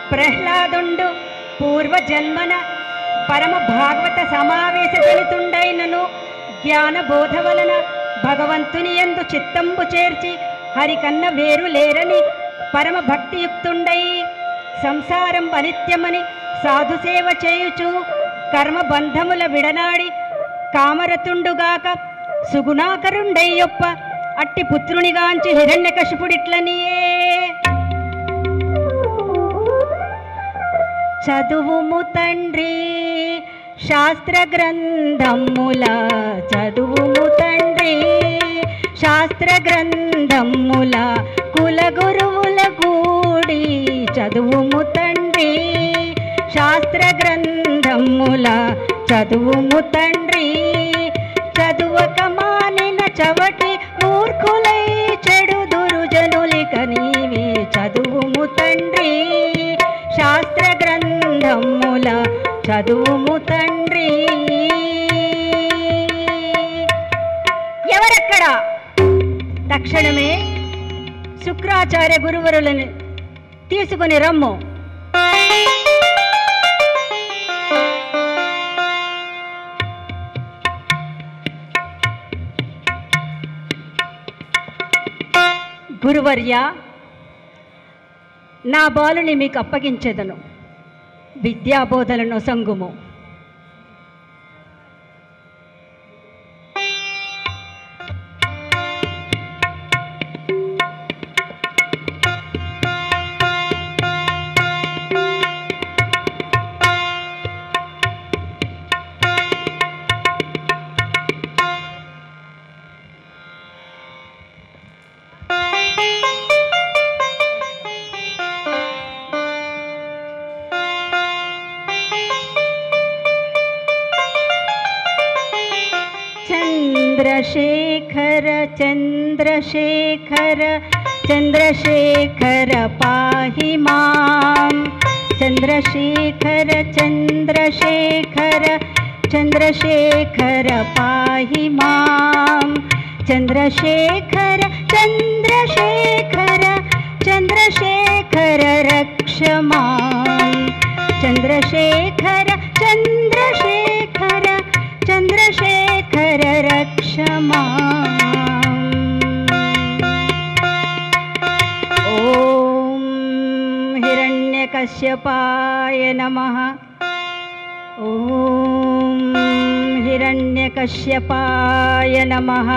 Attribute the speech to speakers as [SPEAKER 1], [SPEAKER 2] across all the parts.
[SPEAKER 1] ప్రహ్లాదుండు పూర్వజన్మన పరమ భాగవత సమావేశ జనితుండైనను జ్ఞాన బోధ వలన భగవంతుని యందు చిత్తంబు చేర్చి హరికన్న వేరు లేరని పరమ భక్తియుక్తుండై సంసారం అనిత్యమని సాధుసేవ చేయుచు కర్మ బంధముల విడనాడి కామరతుండుగాక సుగుణాకరుండయ్యొప్ప అట్టి పుత్రునిగాంచి హిరణ్యకశిపుడిట్లనియే చదువుము తండ్రి శాస్త్ర గ్రంథముల చదువుము తండ్రి శాస్త్ర గ్రంథముల కుల గురువుల కూడి చదువుము తండ్రి శాస్త్ర గ్రంథముల చదువుము తండ్రి చదువక మానిన చవటి మూర్ఖులై చెడు దురుజనులిక నీవే చదువుము తండ్రి శాస్త్ర గ్రంథముల చదువుము తండ్రి ఎవరక్కడ తక్షణమే శుక్రాచార్య గురువరులను తీసుకుని రమ్ము గురువర్య నా బాలుని మీకు అప్పగించెదను విద్యాబోధలను సంగుము చంద్రశేఖర చంద్రశేఖర చంద్రశేఖర పాహి మాం చంద్రశేఖర చంద్రశేఖర చంద్రశేఖర పాహి మాం చంద్రశేఖర చంద్రశేఖర చంద్రశేఖర రక్ష మాం చంద్రశేఖర చంద్రశేఖర చంద్రశేఖర రక్ష మాం ఓం హిరణ్యకశ్యపాయ నమః ఓం హిరణ్యకశ్యపాయ నమః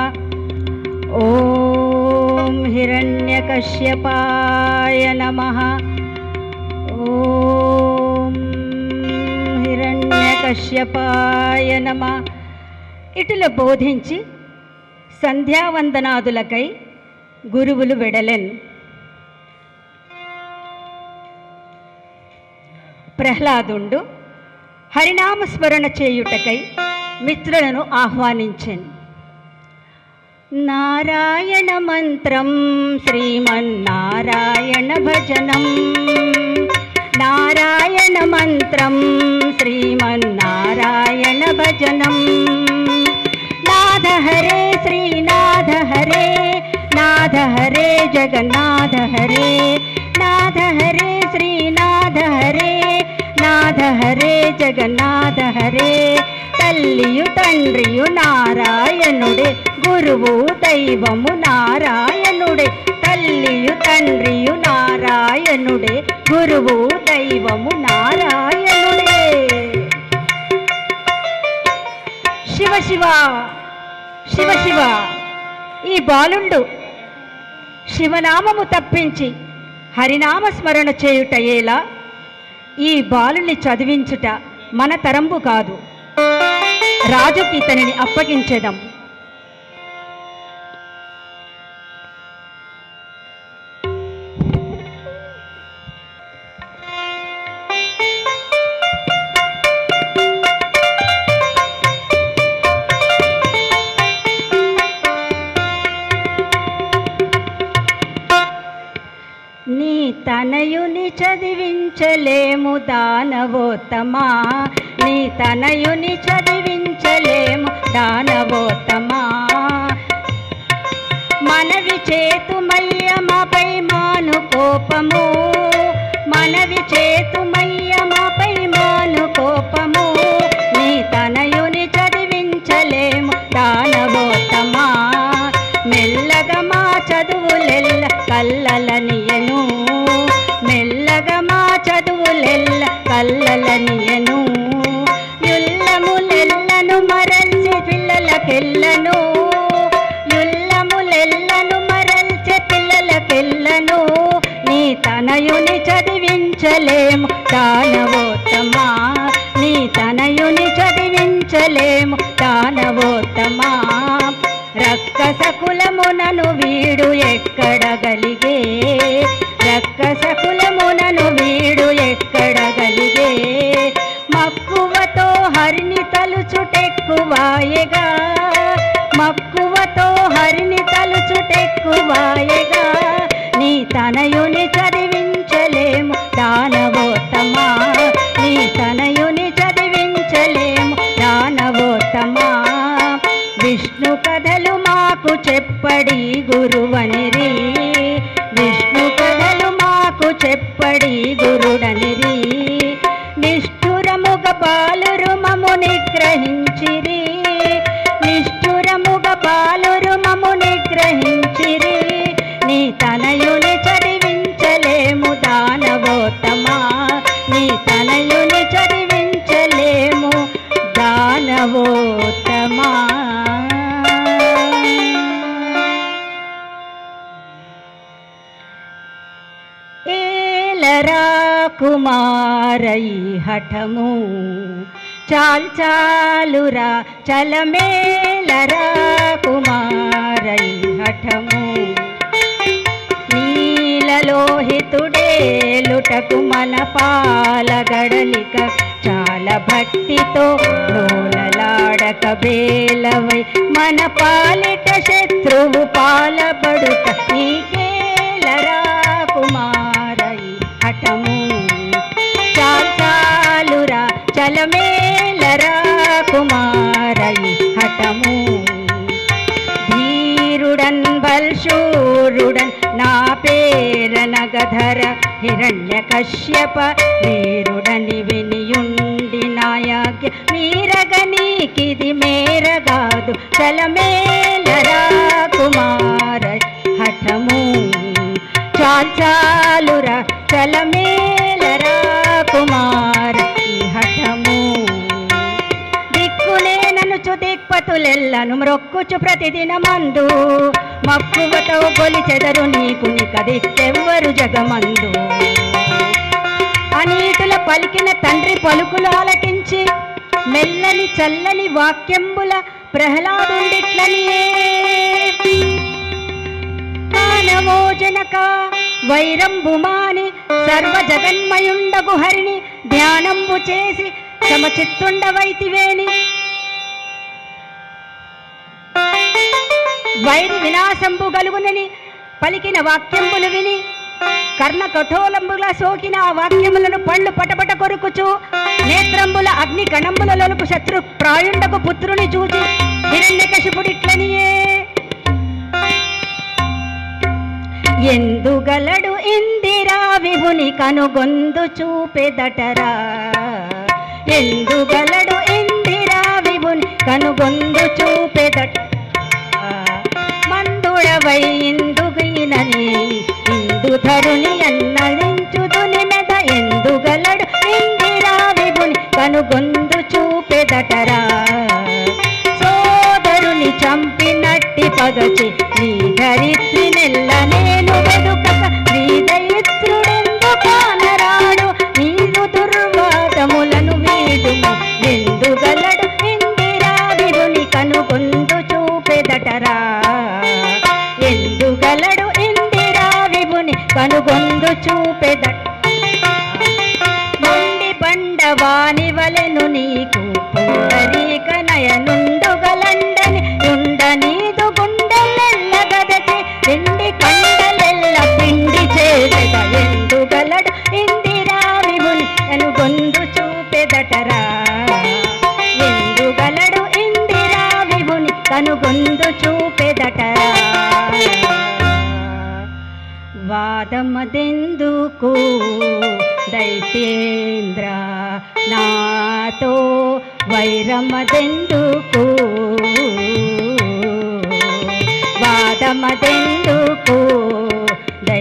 [SPEAKER 1] ఓం హిరణ్యకశ్యపాయ నమః ఓం హిరణ్యకశ్యపాయ నమ ఇటుల బోధించి సంధ్యావందనాదులకై గురువులు వెడలెన్ ప్రహ్లాదుండు హరినామస్మరణ చేయుటకై మిత్రులను ఆహ్వానించెను నారాయణ మంత్రం శ్రీమన్నారాయణ భజనం నారాయణ మంత్రం శ్రీమన్నారాయణ భజనం నాథ హరే శ్రీనాథ హరే నాథ హరే జగన్నాథ హరే నాథ హరే శ్రీనాథ హరే నాథ హరే జగన్నాథ హరే తల్లియు తండ్రియు నారాయణుడే గురువు దైవము నారాయణుడే తల్లియు తండ్రియు నారాయణుడే గురువు దైవము నారాయణుడే శివ శివ శివ శివ ఈ బాలుండు శివనామము తప్పించి హరినామ స్మరణ చేయుట ఎలా ఈ బాలుని చదివించుట మన తరంబు కాదు రాజుకి ఇతనిని అప్పగించెదం నీ తనయుని చదివించలేము దానవోత్తమా నీ తనయుని చదివించలేము దానవోత్తమా మనవి చేతుమయ్య మాపై మాను కోపము మనవి చేతు కల్లలనియను మెల్లగా మా చదువులెల్ల కల్లలనియను యుల్లములెల్లను మరల్చి పిల్లలకెల్లను యుల్లములెల్లను మరల్చె పిల్లలకెల్లను నీ తనయుని చదివించలేము దానవోత్తమా నీ తనయుని చదివించలేము దానవోత్తమా రక్కస కులమునను వీడు ఎక్కడగలిగే రక్కస కులమునను వీడు ఎక్కడగలిగే మక్కువతో హరిని తలుచుటెక్కువాయగా మక్కువతో హరిని తలుచుటెక్కువాయగా నీ తనయుని చదివించలేము దానవోత్తమా నీ తనయుని చదివించలేము దానవోత్తమా విష్ణు కథలు మాకు చెప్పడి గురువనిరి విష్ణు కథలు మాకు చెప్పడి గురుడనిరి నిష్ఠురముగ బాలురు మము నిగ్రహించిరి నిష్ఠురముగ బాలురు మము నిగ్రహించిరి నీ తనయుని చదివించలేము దానవోత్తమా నీ తనయుని చదివించలేము దానవోత్తమా ఏలరా కుమారై హఠము చాల్ చాలురా చలమేలరా కుమారై హఠము నీలలోహితుడేలుటకు మన పాలగడలిక చాలా భక్తితో లోలలాడక బేలవై మన పాలిట శత్రువు పాలబడుట నీకేలరా కుమారై హఠము చాచాలురా చలమేలరా కుమారై హఠము ధీరుడన్ బల్శూరుడన్ నా పేర నగధర హిరణ్య కశ్యప వీరుడని వినియుండి నాయాజ్ఞ మీరగనీకిది మేరగాదు చలమేలరా కుమార హఠము చాచాలురా చలమేలరా కుమార ఈ హఠము దిక్కునే ననుచు దిక్పతులెల్లను మ్రొక్కుచు ప్రతిదినమందు మక్కువతో కొలిచెదరు నీకు నిక దిక్కెవ్వరు జగమందు అనీటుల పలికిన తండ్రి పలుకులు ఆలకించి మెల్లని చల్లని వాక్యంబుల ప్రహ్లాదుండిట్లనియే మానవో జనక వైరంబుమాని సర్వ జగన్మయుండగు హరిని ధ్యానంబు చేసి సమచిత్తుండవైతివేని వైరి వినాశంబు గలుగునని పలికిన వాక్యంబులు విని కర్ణ కఠోలంబుల సోకిన ఆ వాక్యములను పళ్ళు పటపట కొరుకుచు నేత్రంబుల అగ్ని కణంబుల లొలుపు శత్రు ప్రాయుండకు పుత్రుని చూచి హిరణ్యకశిపుడిట్లనియే ఎందుగలడు ఇందిరా విభుని కనుగొందు చూపెదటరా ఎందుగలడు ఇందిరా విభుని కనుగొందు చూపెదట మందుడవై ఇందుగినని ఇందు ధరుని అన్నదించుదుని మెద ఎందుగలడు ఇందిరా విభుని కనుగొందు చూపెదటరా సోదరుని చంపినట్టి పగచి నీ ధరిత్రి నెల్ల నేను వెదుకక నీ దరిద్రుడెందు కానరాడు నీదు దుర్వాదములను వీడుము ఎందుగలడు ఇందిరా విభుని కనుగొందు చూపెదటరా ఎందుగలడు ఇందిరా విభుని కనుగొందు చూపెదట మొండి పండవాని వలెను నీకు పుండరీక నయనుండుగలండని ఉండ నీదు గుండెలెల్ల గదచి పిండి కండలెల్ల పిండి చేదెద ఎందుగలడు ఇందిరా విభుని అనుగొందు చూపెదటరా ఎందుగలడు ఇందిరా విభుని కనుగొందు చూపెదటరా వాదమదెందుకు దైత్యేంద్ర నాతో వైరమదెందుకు వాదమదెందుకు దై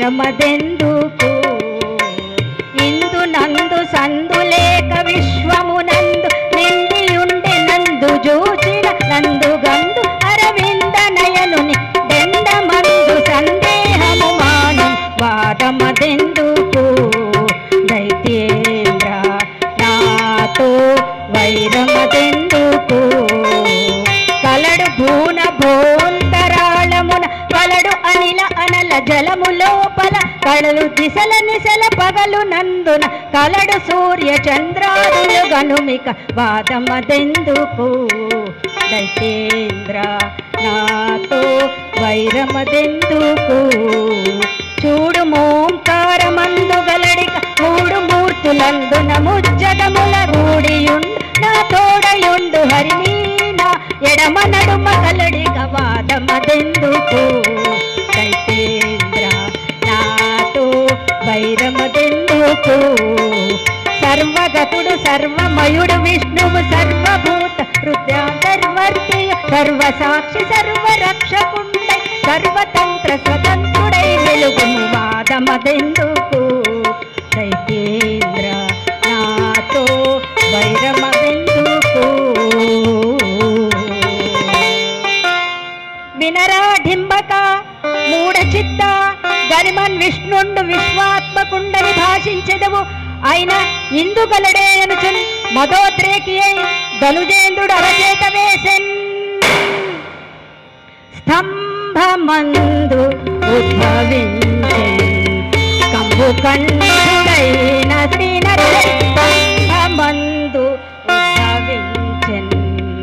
[SPEAKER 1] వైరమదెందుకు ఇందు నందు సందులేక విశ్వమునందు నిండియుండి నందు జూచిన నందు గందు అరవింద నయనుని దెండమందు సందేహము మానం వాదమదెందుకు దైత్యేంద్ర నాతో వైరమదెందుకు కలడు భూన భోంతరాళమున కలడు అనిల అనల జలము లోపల కలలు దిశల నిశల పగలు నందున కలడు సూర్య చంద్రాదులు గనుమిక వాదమదెందుకు దైతేంద్ర నాతో వైరమదెందుకు చూడు మోంకారమందు గలడిక మూడు మూర్తులందున ముజ్జగముల గూడియుండు నా తోడయుండు హరిని నా ఎడమ నడుమ కలడిక వాదమదెందుకు దైతేంద్ర నాతో వైరమదెందుకు సర్వగతుడు సర్వమయుడు విష్ణువు సర్వభూత హృదయాంతర్వర్తి సర్వసాక్షి సర్వరక్షకుండై సర్వతంత్ర స్వతంత్రుడై వెలుగుము వాదమదెందుకు దైతేంద్ర నాతో వైరమదెందుకు వినరా ఢింబక మూడ చిత్త గరిమన్ విష్ణుండు విశ్వాత్మకుండని భాషించెదవు ఆయన ఇందుగలడే అనుచున్ మదోద్రేకి అయి ధనుజేంద్రుడు అరచేత వేసెన్ స్తంభమందు ఉద్భవించెన్ కంబు కంఠుడైన శ్రీనరుడు స్తంభమందు ఉద్భవించెన్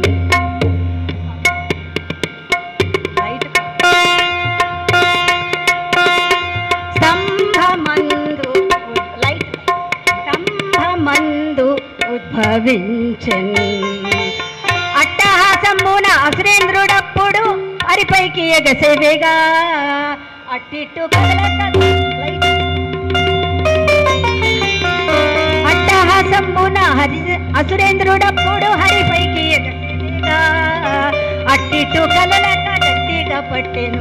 [SPEAKER 1] స్తంభమందు లైట్ స్తంభమందు ఉద్భవించెన్ అట్టహాసమున అసురేంద్రుడప్పుడు అరిపైకి ఎగసేవేగా అట్టిట్టు కదలక లైట్ అట్టహాసమున హరి అసురేంద్రుడప్పుడు హరిపైకి ఎగసేవేగా అట్టిట్టు కలలక గట్టిగా పట్టెను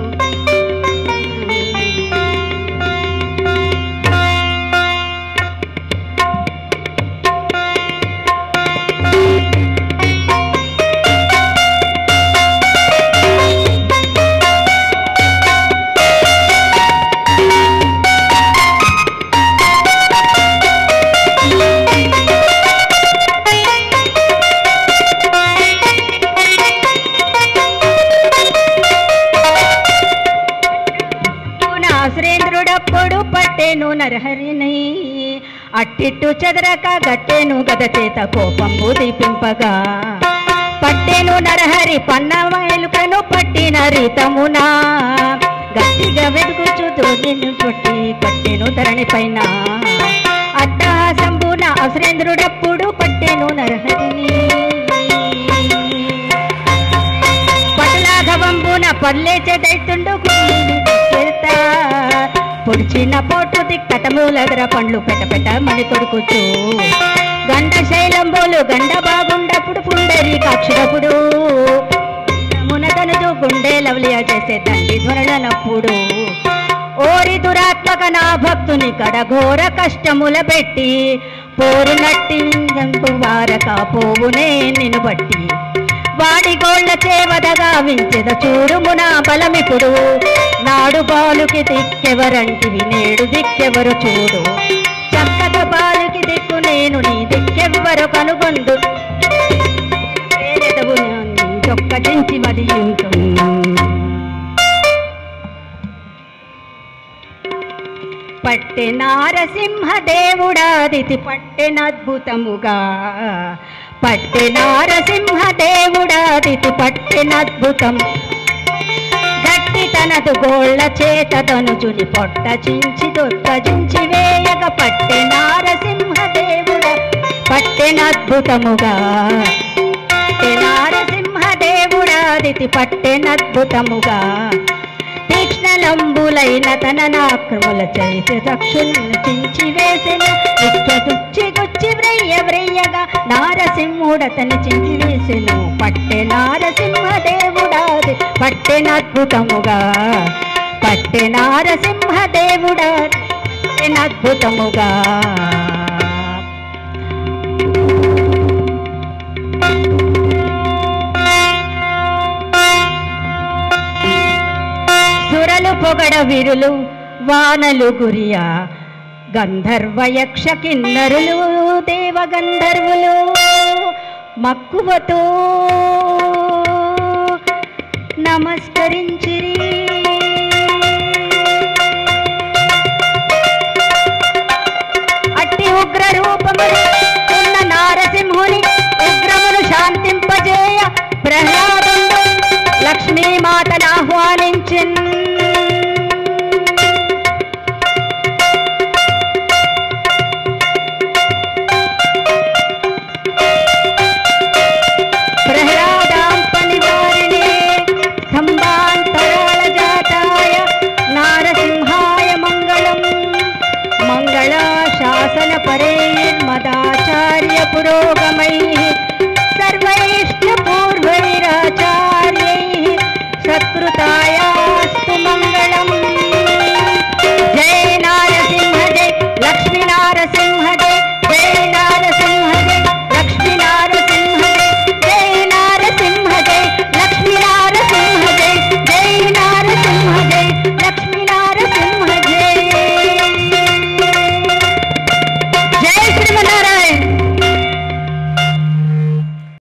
[SPEAKER 1] సురేంద్రుడప్పుడు పట్టెను నరహరిని అట్టిట్టు చెదరక గట్టెను గద చేత కోపంబు దీపింపగా పట్టెను నరహరి పన్నమైలుకను పట్టిన రీతమునా గట్టిగా వెతుకుచు దోదిను కొట్టి కట్టెను ధరణి పైన అట్టహాసంబున అసురేంద్రుడప్పుడు పట్టెను నరహరిని పటలాఘవంబున పల్లెచే దైతుండు చెల్తా పొడిచిన పోటు దిక్కటములెదర పండ్లు పెట్ట పెట్ట మని కొడుకుచు గండ శైలంబోలు గండ బాగుండప్పుడు పుండరి కాక్షుడప్పుడు మునతనుజు గుండె లవలియ చేసే తండ్రి ధ్వనులనప్పుడు ఓరి దురాత్మక నా భక్తుని కడఘోర కష్టముల పెట్టి పోరు నట్టి జంపు వారక పోవునే నిన్ను బట్టి వాడి గోళ్ళ చేవదగా వించెద చూడుము నా బలమిప్పుడు నాడు బాలుకి దిక్కెవరంటివి నేడు దిక్కెవరు చూడు చక్కగా బాలుకి దిక్కు నేను నీ దిక్కెవ్వరు కనుగొందు పేరెదవు చొక్కటించి మదియుంటు పట్టె నారసింహ దేవుడాదితి పట్టెనద్భుతముగా పట్టె నారసింహ దేవుడాదితి పట్టెనద్భుతం గట్టి తనదు గోళ్ళ చేత తనుజుని పొట్ట చించి దొక్కజించి వేయగ పట్టె నారసింహ దేవుడ పట్టెనద్భుతముగా పట్టె నారసింహ దేవుడాదితి పట్టెనద్భుతముగా తీక్ష్ణలంబులైన తన నాక్రముల చరిత దక్షులను చించి వేసిన తుచ్చి గుచ్చి వ్రయ్య వ్రయ్యగా నారసింహుడతని చించి వేసెను పట్టె నారసింహ దేవుడాది పట్టెనద్భుతముగా పట్టె నారసింహదేవుడ అద్భుతముగా సురలు పొగడ విరులు వానలు గురియా గంధర్వ యక్ష కిన్నరులు దేవ గంధర్వులు మక్కువతో నమస్కరించిరి